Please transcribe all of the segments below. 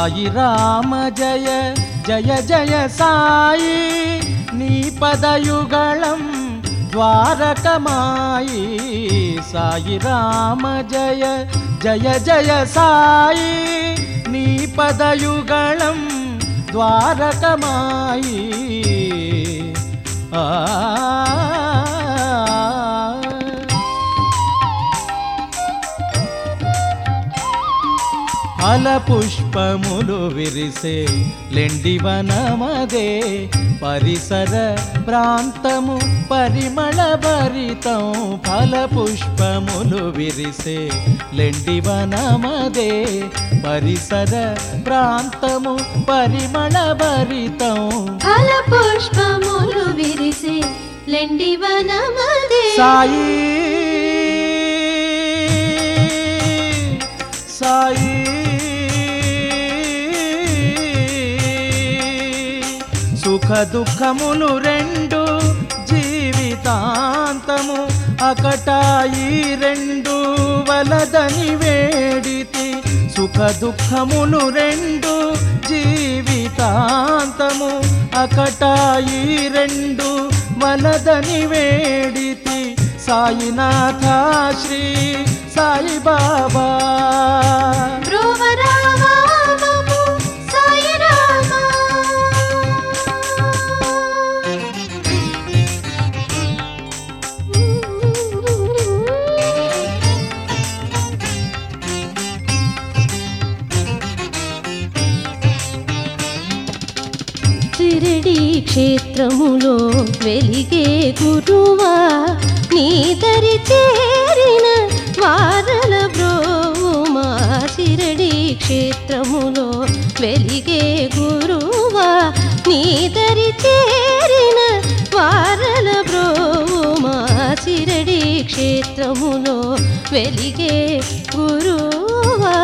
సాయి రామ జయ జయ జయ సాయి నీ పదయుగళం ద్వారకమాయి సాయి రామ జయ జయ జయ సాయి నీ పదయుగళం ద్వారకమాయి ఆ ఫల పుష్పములు విరిసే లెండివనమదే పరిసర ప్రాంతము పరిమళ భరితం ఫల పుష్పములు విరిసే లెండివనమదే పరిసర ప్రాంతము పరిమళ భరితం ఫల పుష్పములు విరిసే లెండివనమదే సాయి సాయి సుఖ దుఃఖములు రెండు జీవితాంతము అకటాయి రెండు వలదని వేడితి సుఖ దుఃఖములు రెండు జీవితాంతము అకటాయి రెండు వలదని వేడితి సాయినాథ శ్రీ సాయిబాబా ధ్రువరామము సాయి రామ షిరిడి క్షేత్రములో వెలిగే గురువా నీ దరి చేరిన వారల బ్రోమా షిరిడి క్షేత్రములో వెలిగే గురువా నీ దరి చేరిన వారల బ్రోమా షిరిడి క్షేత్రములో వెలిగే గురువా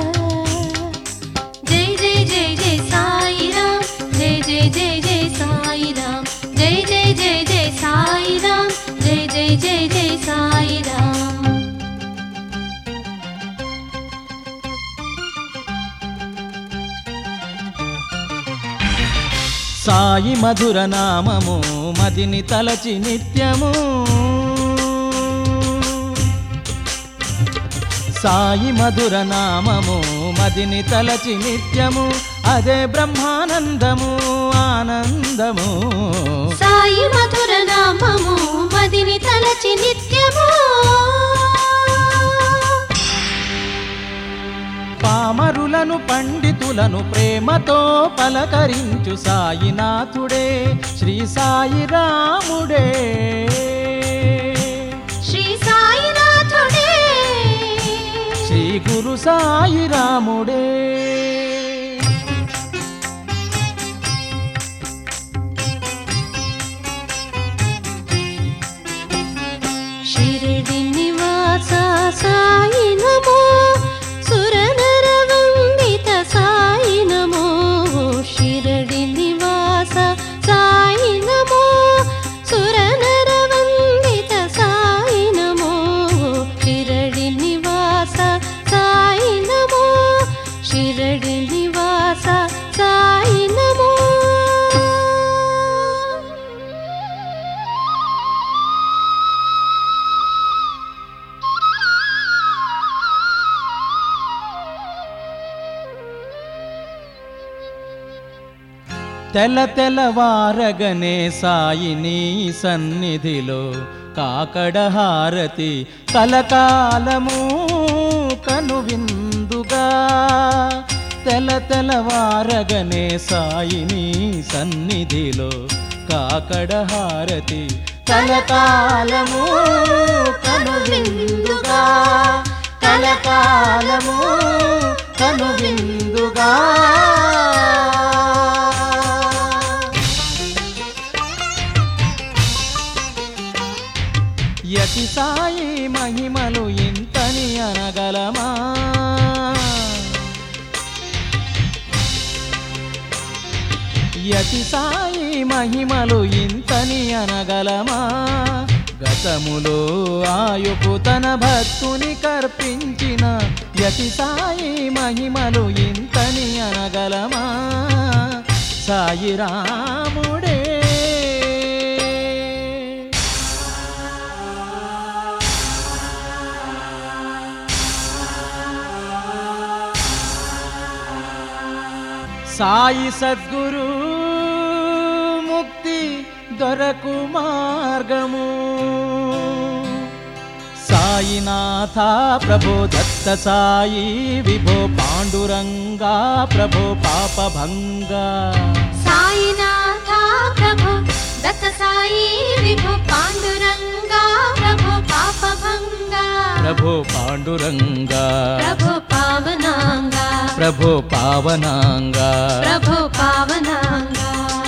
జై జై జై జై సాయి రామ్ జై జై జై జై సాయి రామ్ జై జై జై జై సాయి రామ్ జై జై జై జై సాయి రామ్ సాయి మధుర నామము మదిని తలచి నిత్యము సాయి మధుర నామము మదిని తలచి నిత్యము అదే బ్రహ్మానందము ఆనందము సాయి మధుర నామము మదిని తలచి నిత్యము పామరులను పండితులను ప్రేమతో పలకరించు సాయినాథుడే శ్రీ సాయి రాముడే శ్రీ సాయినాథుడే శ్రీ గురు సాయి రాముడే షిరిడి నివాస సాయి నమో సురనర వందిత సాయి నమో షిరిడి నివాస సాయి నమో సురనర వందిత సాయి నమో షిరిడి నివాస సాయి నమో షిరిడి నివాస సాయి నమో తెల్ల తెల్లవారగనే సాయిని సన్నిధిలో కాకడ హారతి కలకాలము కనువిందుగా తెల్ల తెల్లవారగనే సాయిని సన్నిధిలో కాకడ హారతి కలకాలము కనువిందుగా కలకాలము కనువిందుగా యతి సాయి మహిమలు ఇంతని అనగలమా యతి సాయి మహిమలు ఇంతని అనగలమా గతములో ఆయుపు తన భక్తుని కర్పించిన యతి సాయి మహిమలు ఇంతని అనగలమా సాయి రాముడే సాయి సద్గురు ముక్తి దొరకు మార్గము సాయినాథ ప్రభో దత్త సాయి విభో పాండురంగా ప్రభో పాపభంగా సాయినాథ ప్రభు దత్త సాయి విభు పాండురంగా ప్రభు పాపభంగా ప్రభో పాండురంగా ప్రభు పావనాంగా ప్రభో పావనాంగా ప్రభు పావనాంగా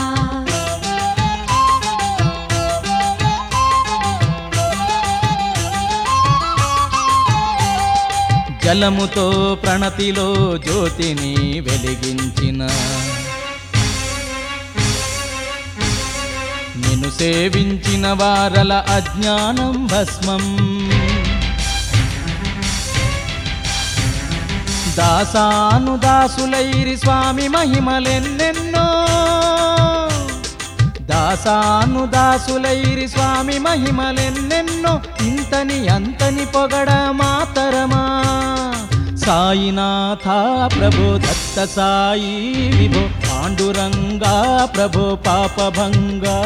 జలముతో ప్రణతిలో జ్యోతిని వెలిగించిన నిన్ను సేవించిన వారల అజ్ఞానం భస్మం దాసాను దాసులైరి స్వామి మహిమలెన్నెన్నో దాసాను దాసులైరి స్వామి మహిమలెన్నెన్నో ఇంతని అంతని పొగడ మాతరమా సాయినాథ ప్రభో దత్త సాయి విభో పాండురంగా ప్రభో పాపభంగా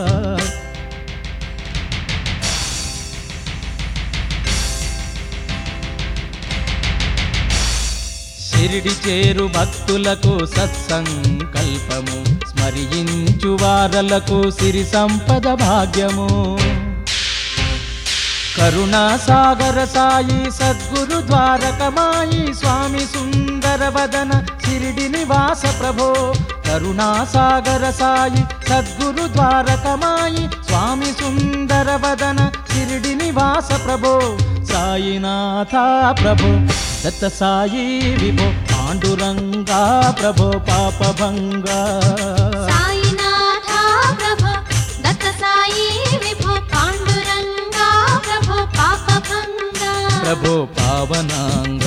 షిరిడి చేరు భక్తులకు సత్సంకల్పము స్మరించు వారలకు సిరి సంపద భాగ్యము కరుణా సాగర సాయి సద్గురు ద్వారకమాయి స్వామి సుందర వదన షిరిడి నివాస ప్రభో కరుణా సాగర సాయి సద్గురు ద్వారకమాయి స్వామి సుందర వదన షిరిడి నివాస ప్రభో సాయినాథ ప్రభో దత్త సాయి విభో పాండురంగా ప్రభో పాపభంగా సాయినాథ ప్రభు దత్త సాయి విభు పాండురంగా ప్రభు పాపభంగా ప్రభో పావనాంగా